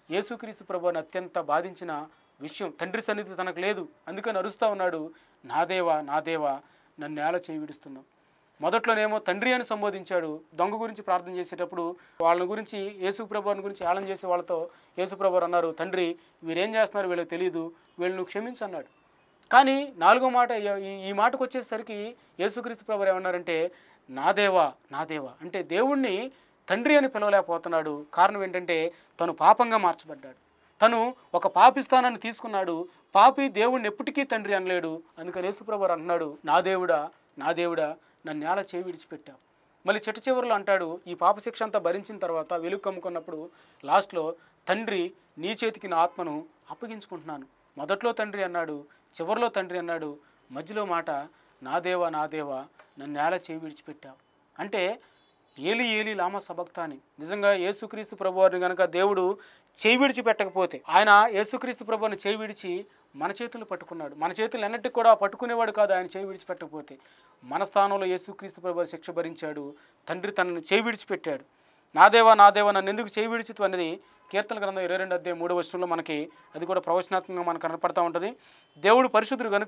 యేసుక్రీస్తు ప్రభుని అత్యంత బాధించిన విషయం తండ్రి సన్నిధి తనకు లేదు అందుకని అరుస్తూ ఉన్నాడు నా దేవా నా దేవా నన్ను నేల చేయి విడుస్తున్నావు మొదట్లోనేమో తండ్రి అని సంబోధించాడు దొంగ గురించి ప్రార్థన చేసేటప్పుడు వాళ్ళ గురించి యేసుప్రభుని గురించి ఏళన చేసే వాళ్ళతో యేసుప్రభు అన్నారు తండ్రి వీరేం చేస్తున్నారు వీళ్ళకి తెలియదు వీళ్ళు నువ్వు క్షమించు అన్నాడు కానీ నాలుగో మాట ఈ- ఈ మాటకు వచ్చేసరికి యేసుక్రీస్తు ప్రభు ఏమన్నారంటే నా దేవా నా దేవా అంటే దేవుణ్ణి తండ్రి అని పిలవలేకపోతున్నాడు కారణం ఏంటంటే తను పాపంగా మార్చబడ్డాడు తను ఒక పాపిస్థానాన్ని తీసుకున్నాడు పాపి దేవుణ్ణి ఎప్పటికీ తండ్రి అనలేడు అందుకని యేసుప్రభు అంటున్నాడు నా దేవుడా నా దేవుడా నన్ను నేల చేయి విడిచిపెట్టావు మళ్ళీ చెట్టు చివరిలో అంటాడు ఈ పాప శిక్ష అంతా భరించిన తర్వాత వెలుగు కమ్ముకున్నప్పుడు లాస్ట్లో తండ్రి నీ చేతికి నా ఆత్మను అప్పగించుకుంటున్నాను మొదట్లో తండ్రి అన్నాడు చివరిలో తండ్రి అన్నాడు మధ్యలో మాట నా దేవా నా దేవా నన్ను నేల చేయి విడిచిపెట్టావు అంటే ఏలి ఏలి లామ సబక్తాని నిజంగా యేసుక్రీస్తు ప్రభువారిని కనుక దేవుడు చేయి విడిచి పెట్టకపోతే ఆయన యేసుక్రీస్తు ప్రభుని చేయి విడిచి మన చేతులు పట్టుకున్నాడు మన చేతులు ఎన్నటికి కూడా పట్టుకునేవాడు కాదు ఆయన చేయి విడిచిపెట్టకపోతే మన స్థానంలో యేసుక్రీస్తు ప్రభు శిక్ష భరించాడు తండ్రి తనను చేయి విడిచిపెట్టాడు నా దేవా నా దేవా నన్ను ఎందుకు చేయి విడిచితు అనేది కీర్తన గ్రంథం ఇరవై రెండు అధ్యాయం మూడో వర్షంలో మనకి అది కూడా ప్రవచనాత్మకంగా మనకు కనపడతా ఉంటుంది దేవుడు పరిశుద్ధుడు కనుక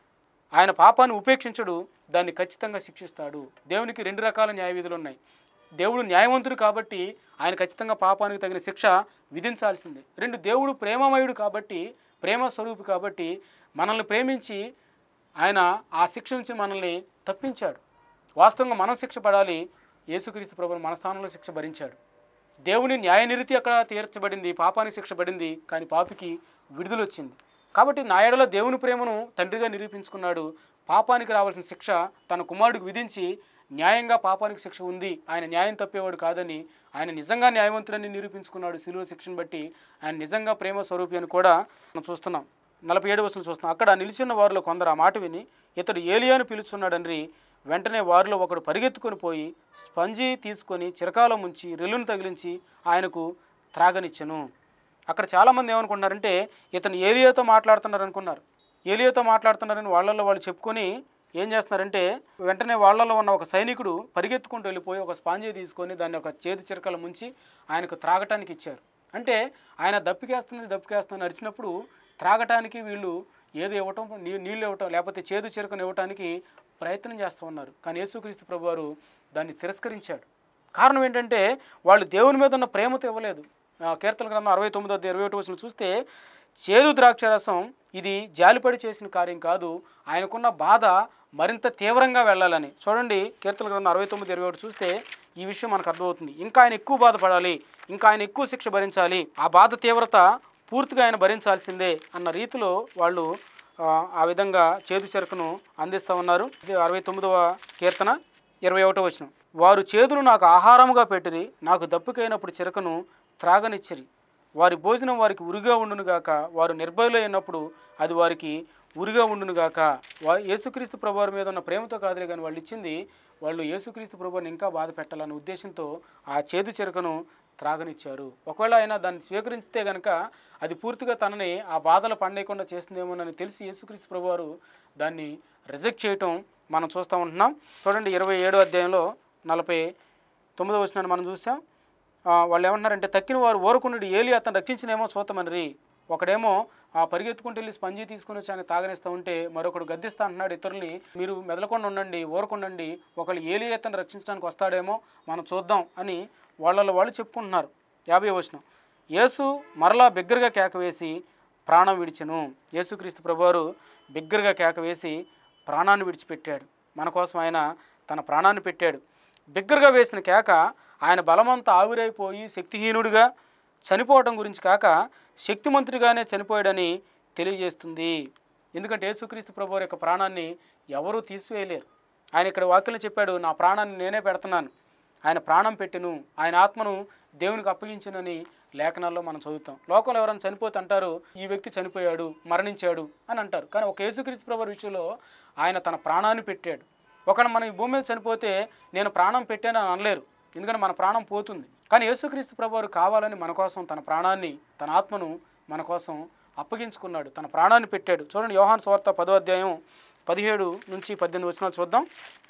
ఆయన పాపాన్ని ఉపేక్షించడు దాన్ని ఖచ్చితంగా శిక్షిస్తాడు దేవునికి రెండు రకాల న్యాయ విధులు ఉన్నాయి దేవుడు న్యాయవంతుడు కాబట్టి ఆయన ఖచ్చితంగా పాపానికి తగిన శిక్ష విధించాల్సిందే రెండు దేవుడు ప్రేమమయుడు కాబట్టి ప్రేమ స్వరూపి కాబట్టి మనల్ని ప్రేమించి ఆయన ఆ శిక్ష నుంచి మనల్ని తప్పించాడు వాస్తవంగా మనం శిక్ష పడాలి యేసుక్రీస్తు ప్రభువు మన స్థానంలో శిక్ష భరించాడు దేవుని న్యాయనిరితి అక్కడ తీర్చబడింది పాపానికి శిక్ష పడింది కానీ పాపికి విడుదల వచ్చింది కాబట్టి నా ఎడల దేవుని ప్రేమను తండ్రిగా నిరూపించుకున్నాడు పాపానికి రావాల్సిన శిక్ష తన కుమారుడికి విధించి న్యాయంగా పాపానికి శిక్ష ఉంది ఆయన న్యాయం తప్పేవాడు కాదని ఆయన నిజంగా న్యాయవంతుడని నిరూపించుకున్నాడు శిలువ శిక్షను బట్టి ఆయన నిజంగా ప్రేమ స్వరూపి అని కూడా మనం చూస్తున్నాం నలభై ఏడు వసలు చూస్తున్నాం అక్కడ నిలిచిన వారిలో కొందరు ఆ మాట విని ఇతడు ఏలియాను పిలుచున్నాడని వెంటనే వారిలో ఒకడు పరిగెత్తుకొని పోయి స్పంజి తీసుకొని చిరకాల ముంచి రెల్లును తగిలించి ఆయనకు త్రాగనిచ్చెను అక్కడ చాలామంది ఏమనుకుంటున్నారంటే ఇతను ఏలియాతో మాట్లాడుతున్నారు అనుకున్నారు ఏలియాతో మాట్లాడుతున్నారని వాళ్ళల్లో వాళ్ళు చెప్పుకొని ఏం చేస్తున్నారంటే వెంటనే వాళ్ళలో ఉన్న ఒక సైనికుడు పరిగెత్తుకుంటూ వెళ్ళిపోయి ఒక స్పాంజీ తీసుకొని దాన్ని ఒక చేతి చిరకల ముంచి ఆయనకు త్రాగటానికి ఇచ్చారు అంటే ఆయన దప్పికేస్తుంది దప్పికేస్తుంది అరిచినప్పుడు త్రాగటానికి వీళ్ళు ఏదో ఇవ్వటం నీ నీళ్ళు ఇవ్వటం లేకపోతే చేదు చిరకను ఇవ్వటానికి ప్రయత్నం చేస్తూ ఉన్నారు కానీ యేసుక్రీస్తు ప్రభువారు దాన్ని తిరస్కరించాడు కారణం ఏంటంటే వాళ్ళు దేవుని మీద ఉన్న ప్రేమతో ఇవ్వలేదు ఆ, కీర్తన గ్రంథం అరవై తొమ్మిదో ఇరవై ఒకటి వచ్చిన చూస్తే చేదు ద్రాక్షరసం ఇది జాలిపడి చేసిన కార్యం కాదు ఆయనకున్న బాధ మరింత తీవ్రంగా వెళ్ళాలని చూడండి కీర్తన గ్రంథం అరవై తొమ్మిది ఇరవై ఒకటి చూస్తే ఈ విషయం మనకు అర్థమవుతుంది ఇంకా ఆయన ఎక్కువ బాధపడాలి ఇంకా ఆయన ఎక్కువ శిక్ష భరించాలి ఆ బాధ తీవ్రత పూర్తిగా ఆయన భరించాల్సిందే అన్న రీతిలో వాళ్ళు ఆ, ఆ విధంగా చేదు చెరుకును అందిస్తూ ఉన్నారు ఇది అరవై తొమ్మిదవ కీర్తన ఇరవై ఒకటో వచనం వారు చేదును నాకు ఆహారముగా పెట్టిరి నాకు దప్పికైనప్పుడు చిరకను త్రాగనిచ్చిరి వారి భోజనం వారికి ఉరిగా ఉండునుగాక వారు నిర్భయులైనప్పుడు అది వారికి ఉరిగా ఉండునుగాక వా యేసుక్రీస్తు ప్రభువారి మీద ఉన్న ప్రేమతో కాదులే కానీ వాళ్ళు ఇచ్చింది వాళ్ళు యేసుక్రీస్తు ప్రభుని ఇంకా బాధ పెట్టాలన్న ఉద్దేశంతో ఆ చేదు చెరకను త్రాగనిచ్చారు ఒకవేళ ఆయన దాన్ని స్వీకరిస్తే గనక అది పూర్తిగా తనని ఆ బాధలు పండేయకుండా చేస్తుందేమోనని తెలిసి యేసుక్రీస్తు ప్రభువారు దాన్ని రిజెక్ట్ చేయటం మనం చూస్తూ ఉంటున్నాం చూడండి ఇరవై ఏడో అధ్యాయంలో నలభై తొమ్మిదో వచ్చినాన్ని మనం చూసాం ఆ, వాళ్ళు ఏమంటున్నారంటే తక్కిన వారు ఓరకుండి ఏలి అతను రక్షించినేమో చూతమనిరి ఒకడేమో ఆ పరిగెత్తుకుంటూ వెళ్ళి స్పంజి తీసుకుని వచ్చి ఆయన తాగనిస్తూ ఉంటే మరొకడు గద్దిస్తా అంటున్నాడు ఇతరుల్ని మీరు మెదలకుండా ఉండండి ఊరకుండండి ఒకళ్ళు ఏలి అతను రక్షించడానికి వస్తాడేమో మనం చూద్దాం అని వాళ్ళలో వాళ్ళు చెప్పుకుంటున్నారు యాభై వచనం యేసు మరలా బిగ్గరగా కేక వేసి ప్రాణం విడిచెను యేసుక్రీస్తు ప్రభువారు బిగ్గరగా కేక వేసి ప్రాణాన్ని విడిచిపెట్టాడు మన కోసం ఆయన తన ప్రాణాన్ని పెట్టాడు బిగ్గరగా వేసిన కేక ఆయన బలమంతా ఆవిరైపోయి శక్తిహీనుడిగా చనిపోవడం గురించి కాక శక్తిమంతుడిగానే చనిపోయాడని తెలియజేస్తుంది ఎందుకంటే యేసుక్రీస్తు ప్రభు యొక్క ప్రాణాన్ని ఎవరూ తీసివేయలేరు ఆయన ఇక్కడ వాక్యంలో చెప్పాడు నా ప్రాణాన్ని నేనే పెడుతున్నాను ఆయన ప్రాణం పెట్టెను ఆయన ఆత్మను దేవునికి అప్పగించునని లేఖనాల్లో మనం చదువుతాం లోకంలో ఎవరైనా చనిపోతే అంటారు ఈ వ్యక్తి చనిపోయాడు మరణించాడు అని అంటారు కానీ ఒక యేసుక్రీస్తు ప్రభు విషయంలో ఆయన తన ప్రాణాన్ని పెట్టాడు ఒకవేళ మనం ఈ భూమి మీద చనిపోతే నేను ప్రాణం పెట్టాను అని అనలేరు ఎందుకంటే మన ప్రాణం పోతుంది కానీ యేసుక్రీస్తు ప్రభువారు కావాలని మన కోసం తన ప్రాణాన్ని తన ఆత్మను మన కోసం అప్పగించుకున్నాడు తన ప్రాణాన్ని పెట్టాడు చూడండి యోహాన్ సువార్త పదో అధ్యాయం పదిహేడు నుంచి పద్దెనిమిది వచనాలు చూద్దాం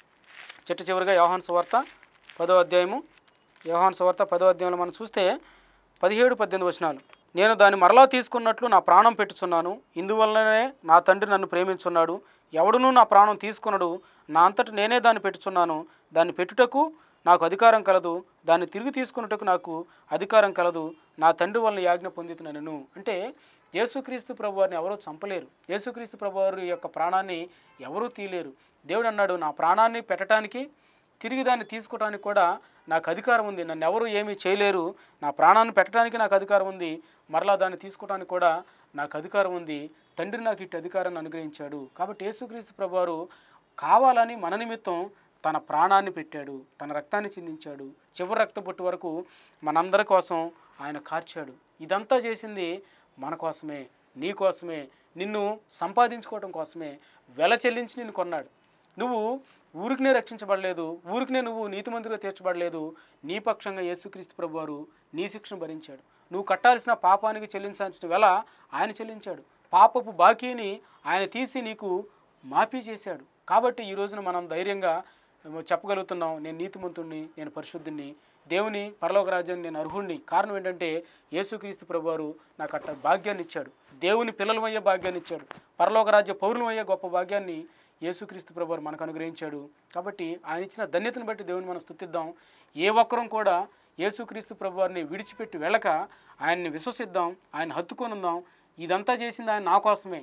చిట్ట చివరిగా యోహాన్ సువార్త పదో అధ్యాయము యోహాన్ సువార్త పదో అధ్యాయంలో మనం చూస్తే పదిహేడు పద్దెనిమిది వచనాలు నేను దాన్ని మరలా తీసుకున్నట్లు నా ప్రాణం పెట్టుచున్నాను ఇందువల్లనే నా తండ్రి నన్ను ప్రేమించున్నాడు ఎవడునూ నా ప్రాణం తీసుకున్నాడు నా అంతట నేనే దాన్ని పెట్టుచున్నాను దాన్ని పెట్టుటకు నాకు అధికారం కలదు దాన్ని తిరిగి తీసుకున్నట్టుకు నాకు అధికారం కలదు నా తండ్రి వలన యాజ్ఞ పొందుతున్నాను అంటే యేసుక్రీస్తు ప్రభువారిని ఎవరూ చంపలేరు యేసుక్రీస్తు ప్రభువారి యొక్క ప్రాణాన్ని ఎవరూ తీయలేరు దేవుడు అన్నాడు నా ప్రాణాన్ని పెట్టడానికి తిరిగి దాన్ని తీసుకోవడానికి కూడా నాకు అధికారం ఉంది నన్ను ఎవరు ఏమీ చేయలేరు నా ప్రాణాన్ని పెట్టడానికి నాకు అధికారం ఉంది మరలా దాన్ని తీసుకోవడానికి కూడా నాకు అధికారం ఉంది తండ్రి నాకు ఇటు అధికారాన్ని అనుగ్రహించాడు కాబట్టి యేసుక్రీస్తు ప్రభువారు కావాలని మన నిమిత్తం తన ప్రాణాన్ని పెట్టాడు తన రక్తాన్ని చిందించాడు చివరి రక్తపొట్టు వరకు మనందరి కోసం ఆయన కార్చాడు ఇదంతా చేసింది మన కోసమే నీ కోసమే నిన్ను సంపాదించుకోవడం కోసమే వెల చెల్లించి నిన్ను కొన్నాడు నువ్వు ఊరికినే రక్షించబడలేదు ఊరికినే నువ్వు నీతిమంతుడిగా తీర్చబడలేదు నీ పక్షంగా యేసుక్రీస్తు ప్రభువారు నీ శిక్షను భరించాడు నువ్వు కట్టాల్సిన పాపానికి చెల్లించాల్సిన వెల ఆయన చెల్లించాడు పాపపు బాకీని ఆయన తీసి నీకు మాఫీ చేశాడు కాబట్టి ఈ రోజున మనం ధైర్యంగా చెప్పగలుగుతున్నాం నేను నీతిమంతుణ్ణి నేను పరిశుద్ధుణ్ణి దేవుని పరలోక రాజ్యాన్ని నేను అర్హుణ్ణి కారణం ఏంటంటే యేసుక్రీస్తు ప్రభువారు నాకు అట్ట భాగ్యాన్ని ఇచ్చాడు దేవుని పిల్లలమయ్యే భాగ్యాన్ని ఇచ్చాడు పరలోక రాజ్య పౌరులమయ్యే గొప్ప భాగ్యాన్ని యేసుక్రీస్తు ప్రభువారు మనకు అనుగ్రహించాడు కాబట్టి ఆయన ఇచ్చిన ధన్యతను బట్టి దేవుని మనం స్తుతిద్దాం ఏ ఒక్కరం కూడా యేసుక్రీస్తు ప్రభువారిని విడిచిపెట్టి వెళ్ళక ఆయన్ని విశ్వసిద్దాం ఆయన హత్తుకొని ఉందాం ఇదంతా చేసింది ఆయన నా కోసమే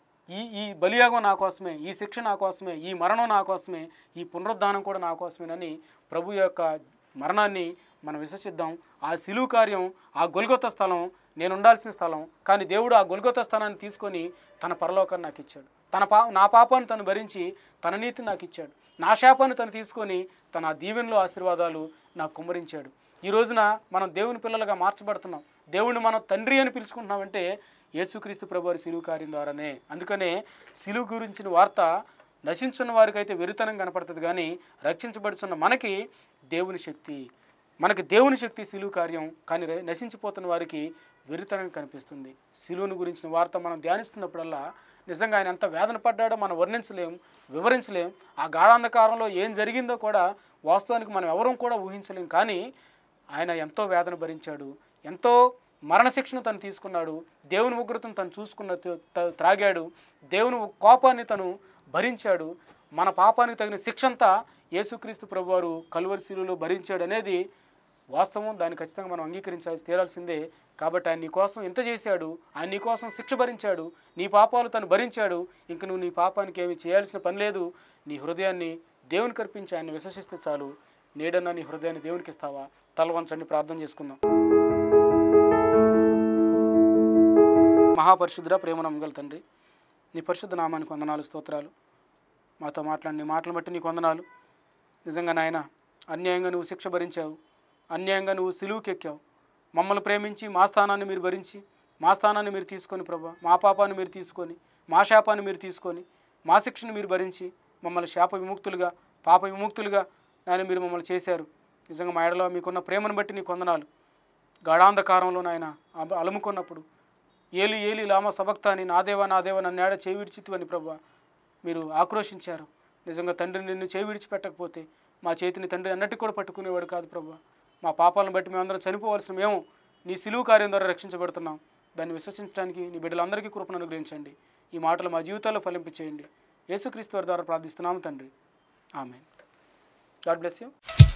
ఈ ఈ బలియాగం నా కోసమే ఈ శిక్ష నా కోసమే ఈ మరణం నా కోసమే ఈ పునరుద్ధానం కూడా నా కోసమేనని ప్రభు యొక్క మరణాన్ని మనం విశ్వసిద్దాం ఆ సిలువు కార్యం ఆ గొల్గొత స్థలం నేను ఉండాల్సిన స్థలం కానీ దేవుడు ఆ గొల్గొత స్థలాన్ని తీసుకొని తన పరలోకాన్ని నాకు ఇచ్చాడు తన పా నా పాపాన్ని తను భరించి తన నీతిని నాకు ఇచ్చాడు నా శాపాన్ని తను తీసుకొని తన దీవెనలో ఆశీర్వాదాలు నాకు కుమ్మరించాడు ఈ రోజున మనం దేవుని పిల్లలుగా మార్చబడుతున్నాం దేవుణ్ణి మనం తండ్రి అని పిలుచుకుంటున్నామంటే యేసుక్రీస్తు ప్రభువారి సిలువు కార్యం ద్వారానే అందుకనే సిలువు గురించిన వార్త నశించున్న వారికైతే వెరితనం కనపడుతుంది కానీ రక్షించబడుతున్న మనకి దేవుని శక్తి మనకి దేవుని శక్తి సిలువు కార్యం కానీ ర- నశించిపోతున్న వారికి వెరితనం కనిపిస్తుంది సిలువును గురించిన వార్త మనం ధ్యానిస్తున్నప్పుడల్లా నిజంగా ఆయన ఎంత వేదన పడ్డాడో మనం వర్ణించలేం వివరించలేం ఆ గాఢాంధకారంలో ఏం జరిగిందో కూడా వాస్తవానికి మనం ఎవరం కూడా ఊహించలేం కానీ ఆయన ఎంతో వేదన భరించాడు ఎంతో మరణశిక్షను తను తీసుకున్నాడు దేవుని ఉగ్రతను తను చూసుకున్న త- త- త్రాగాడు దేవుని కోపాన్ని తను భరించాడు మన పాపానికి తగిన శిక్ష అంతా యేసుక్రీస్తు ప్రభువారు కలువరి శిలువలో భరించాడు అనేది వాస్తవం దాన్ని ఖచ్చితంగా మనం అంగీకరించాల్సి తీరాల్సిందే కాబట్టి ఆయన నీ కోసం ఎంత చేశాడు ఆయన నీ కోసం శిక్ష భరించాడు నీ పాపాలు తను భరించాడు ఇంక నువ్వు నీ పాపానికి ఏమి చేయాల్సిన పని లేదు నీ హృదయాన్ని దేవునికి అర్పించి ఆయన విశ్వసిస్తే చాలు నేడన్నా నీ హృదయాన్ని దేవునికి ఇస్తావా తల వంచండి ప్రార్థన చేసుకుందాం మహాపరిశుద్ధుడ ప్రేమ నమ్మగల తండ్రి నీ పరిశుద్ధ నామానికి వందనాలు స్తోత్రాలు మాతో మాట్లాడి నీ మాటలు బట్టి నీకు వందనాలు నిజంగా నాయన అన్యాయంగా నువ్వు శిక్ష భరించావు అన్యాయంగా నువ్వు సిలువుకెక్కావు మమ్మల్ని ప్రేమించి మా స్థానాన్ని మీరు భరించి మా స్థానాన్ని మీరు తీసుకొని ప్రభా మా పాపాన్ని మీరు తీసుకొని మా శాపాన్ని మీరు తీసుకొని మా శిక్షను మీరు భరించి మమ్మల్ని శాప విముక్తులుగా పాప విముక్తులుగా నాయన మీరు మమ్మల్ని చేశారు నిజంగా మా ఎడలో మీకున్న ప్రేమను బట్టి నీకు వందనాలు గాఢాంధకారంలో నాయన అబ- అలుముకున్నప్పుడు ఏలి ఏలి లామ సబక్త అని నాదేవా నాదేవా నన్ను ఏడ చేయి విడిచిత్తు అని ప్రభా మీరు ఆక్రోషించారు నిజంగా తండ్రి నిన్ను చేయి విడిచిపెట్టకపోతే మా చేతిని తండ్రి అన్నట్టు కూడా పట్టుకునేవాడు కాదు ప్రభా మా పాపాలను బట్టి మేమందరం చనిపోవాల్సిన మేము నీ సిలువు కార్యం ద్వారా రక్షించబడుతున్నాం దాన్ని విశ్వసించడానికి నీ బిడ్డలందరికీ కృపను అనుగ్రహించండి ఈ మాటలు మా జీవితాల్లో ఫలింపు చేయండి యేసుక్రీస్తు వారి ద్వారా ప్రార్థిస్తున్నాము తండ్రి ఆమె గాడ్ బ్లెస్ యూ